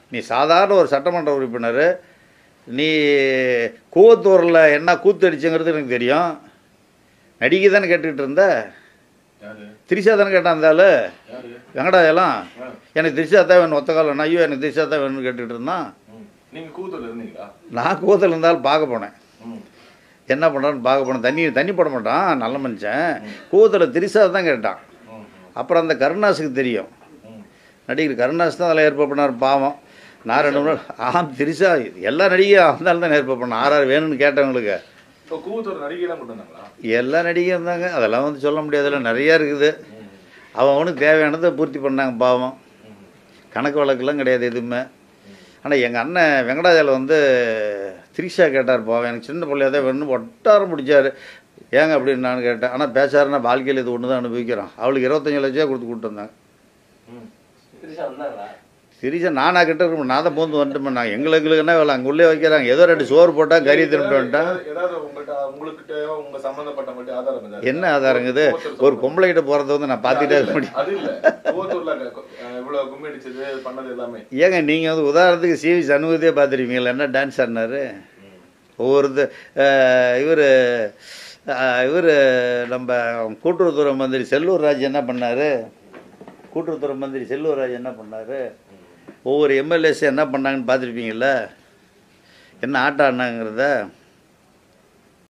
நீ சாதாரண ஒரு சட்டமன்ற உறுப்பினர் நீ கூவத்தூரில் என்ன கூத்து அடிச்சுங்கிறது எனக்கு தெரியும் நடிகை தானே கேட்டுக்கிட்டு இருந்த யாரு திரிஷா தானே கேட்டான் அந்த ஆளு யாரு வெங்கடாஜலம் ஆ. எனக்கு திரிஷா தான் வேணும் ஒத்த காலம் ஐயோ எனக்கு திரிஷா தான் வேணும்னு கேட்டுக்கிட்டு இருந்தான் ம். நீங்க கூத்துல இருந்தீங்களா நான் கூவத்தில் இருந்தாலும் பார்க்க போனேன் ம். என்ன பண்ணுறான்னு பார்க்க போனேன் தண்ணி தண்ணி போட மாட்டான் நல்ல மனுஷன் கூவத்தில் திரிஷா தான் கேட்டான் ம். அப்புறம் அந்த கருணாஸுக்கு தெரியும் ம். நடிகர் கருணாஸ் தான் அதில் ஏற்பாடு பண்ணார் பாவம் நான் ரெண்டு மூணு ஆம் திரிஷா எல்லா நடிகையும் இருந்தாலும் தான் ஏற்பாடு பண்ணேன் ஆறு ஆறு வேணும்னு கேட்டவங்களுக்கு இப்போ கூவத்தூர் நடிகைலாம் கொண்டு வந்தாங்களா எல்லா நடிகையும் இருந்தாங்க அதெல்லாம் வந்து சொல்ல முடியாதுல்ல நிறையா இருக்குது ம். அவன் அவனுக்கு தேவையானதை பூர்த்தி பண்ணாங்க பாவம் ம். கணக்கு வழக்கெல்லாம் கிடையாது எதுவுமே ஆனால் எங்கள் அண்ணன் வெங்கடாஜலம் வந்து திரிஷா கேட்டார் பாவம் எனக்கு சின்ன பிள்ளையா தான் வேணும்னு ஒட்டாரம் முடிச்சார் ஏங்க அப்படின்னு நான் கேட்டேன் ஆனால் பேசாருன்னா வாழ்க்கையில் இது ஒன்று தான் அனுபவிக்கிறோம் அவளுக்கு இருபத்தஞ்சு லட்சம் கொடுத்து கூப்பிட்டு வந்தாங்க ம். திரிஷா வந்தாங்களா திரிஷா நானா கிட்ட இருக்க நான் தான் பூந்து வந்துட்டு நான் எங்களுக்கு என்ன வேலை அங்கே உள்ளே வைக்கிறாங்க ஏதோ ரெண்டு சோறு போட்டால் கறி திரும்பிட்டு வந்துட்டேன் ஏதாவது- ஏதாவது உங்கள்கிட்ட உங்ககிட்ட உங்க சம்பந்தப்பட்டவங்கள்ட்ட ஆதாரம் ஏதாவது என்ன இருக்கா? ஆதாரங்குது கூவத்தூர் ஒரு பொம்பளை கிட்ட போகிறத வந்து நான் பார்த்துட்டே இருக்க முடியும் அது இல்ல கூவத்தூர்ல அஹ், இவ்வளவு கும்மி அடிச்சது பண்ணது எல்லாமே ஏங்க நீங்கள் வந்து உதாரணத்துக்கு சிவி சண்முகத்தையே பார்த்துருப்பீங்களா என்ன டான்ஸ் ஆடினாரு ஒவ்வொரு இவர் இவர் நம்ம கூட்டுறவுத்துறை மந்திரி செல்லூர் ராஜ் என்ன பண்ணார் கூட்டுறவுத்துறை மந்திரி செல்லூர் ராஜ் என்ன பண்ணார் ஒவ்வொரு எம்எல்ஏஸ் என்ன பண்ணாங்கன்னு பார்த்துருப்பீங்கள என்ன ஆட்டம் ஆடினாங்கிறத